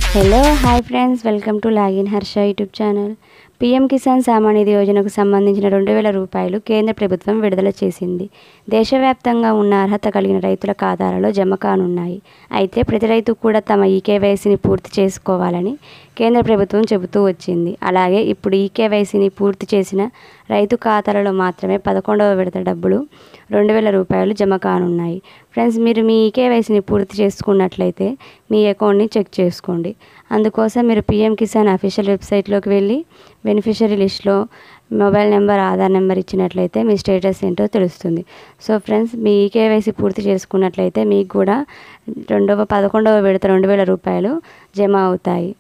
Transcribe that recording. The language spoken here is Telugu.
hello hi friends welcome to login Harsha YouTube channel PM Kisan Samman Nidhi యోజనకు సంబంధించిన రెండు వేల రూపాయలు కేంద్ర ప్రభుత్వం విడుదల చేసింది దేశవ్యాప్తంగా ఉన్న అర్హత కలిగిన రైతుల ఖాతాలలో జమ కానున్నాయి అయితే ప్రతి రైతు కూడా తమ ఈకేవైసీని పూర్తి చేసుకోవాలని కేంద్ర ప్రభుత్వం చెబుతూ వచ్చింది అలాగే ఇప్పుడు ఈకేవైసీని పూర్తి చేసిన రైతు ఖాతాలలో మాత్రమే పదకొండవ విడత డబ్బులు రెండు వేల రూపాయలు జమ కానున్నాయి ఫ్రెండ్స్ మీరు మీ ఈకేవైసీని పూర్తి చేసుకున్నట్లయితే మీ అకౌంట్ని చెక్ చేసుకోండి అందుకోసం మీరు పిఎం కిసాన్ అఫీషియల్ వెబ్సైట్లోకి వెళ్ళి బెనిఫిషరీ లిస్ట్లో మొబైల్ నెంబర్ ఆధార్ నెంబర్ ఇచ్చినట్లయితే మీ స్టేటస్ ఏంటో తెలుస్తుంది సో ఫ్రెండ్స్ మీ ఈకేవైసీ పూర్తి చేసుకున్నట్లయితే మీకు కూడా రెండవ పదకొండవ విడత రెండు వేల రూపాయలు జమ అవుతాయి